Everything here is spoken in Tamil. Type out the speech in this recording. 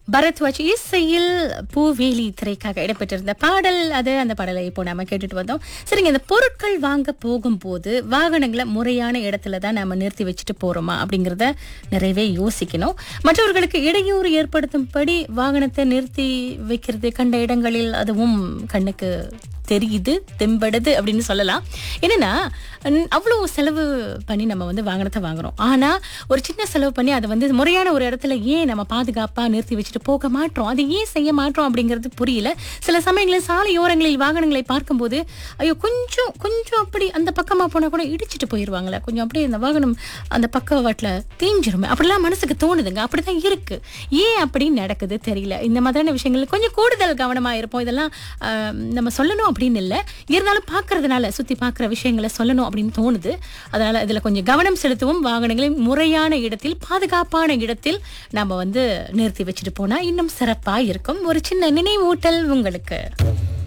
பரத்வாஜ் இசையில் பூவேலி திரைக்காக இடம்பெற்றிருந்த பாடல் அது அந்த பாடலை இப்போ நாம கேட்டுட்டு வந்தோம் சரிங்க இந்த பொருட்கள் வாங்க போகும்போது வாகனங்களை முறையான இடத்துல தான் நாம நிறுத்தி வச்சுட்டு போறோமா அப்படிங்கறத நிறையவே யோசிக்கணும் மற்றவர்களுக்கு இடையூறு ஏற்படுத்தும்படி வாகனத்தை நிறுத்தி வைக்கிறது கண்ட இடங்களில் அதுவும் கண்ணுக்கு தெரியுது தெம்படுது அப்படின்னு சொல்லலாம் என்னன்னா ந- அவ்வளவு செலவு பண்ணி நம்ம வந்து வாகனத்தை வாங்குறோம் ஆனா ஒரு சின்ன செலவு பண்ணி அதை வந்து முறையான ஒரு இடத்துல ஏன் நம்ம பாதுகாப்பா நிறுத்தி வச்சுட்டு போக மாட்டோம் அதை ஏன் செய்ய மாட்டோம் அப்படிங்கிறது புரியல சில சமயங்களில் சாலையோரங்களில் வாகனங்களை பார்க்கும்போது ஐயோ கொஞ்சம் கொஞ்சம் அப்படி அந்த பக்கமா போனா கூட இடிச்சிட்டு போயிருவாங்களே கொஞ்சம் அப்படியே இந்த வாகனம் அந்த பக்கவாட்டில் தேஞ்சிருமே அப்படிலாம் மனசுக்கு தோணுதுங்க அப்படிதான் இருக்கு ஏன் அப்படி நடக்குது தெரியல இந்த மாதிரியான விஷயங்கள் கொஞ்சம் கூடுதல் கவனமா இருப்போம் இதெல்லாம் ஆஹ், நம்ம சொல்லணும் அப்படின்னு இல்லை இருந்தாலும் பார்க்கறதுனால சுத்தி பார்க்குற விஷயங்களை சொல்லணும் அப்படின்னு தோணுது அதனால இதுல கொஞ்சம் கவனம் செலுத்துவோம் வாகனங்களை முறையான இடத்தில் பாதுகாப்பான இடத்தில் நம்ம வந்து நிறுத்தி வச்சுட்டு போனா இன்னும் சிறப்பா இருக்கும் ஒரு சின்ன நினைவூட்டல் உங்களுக்கு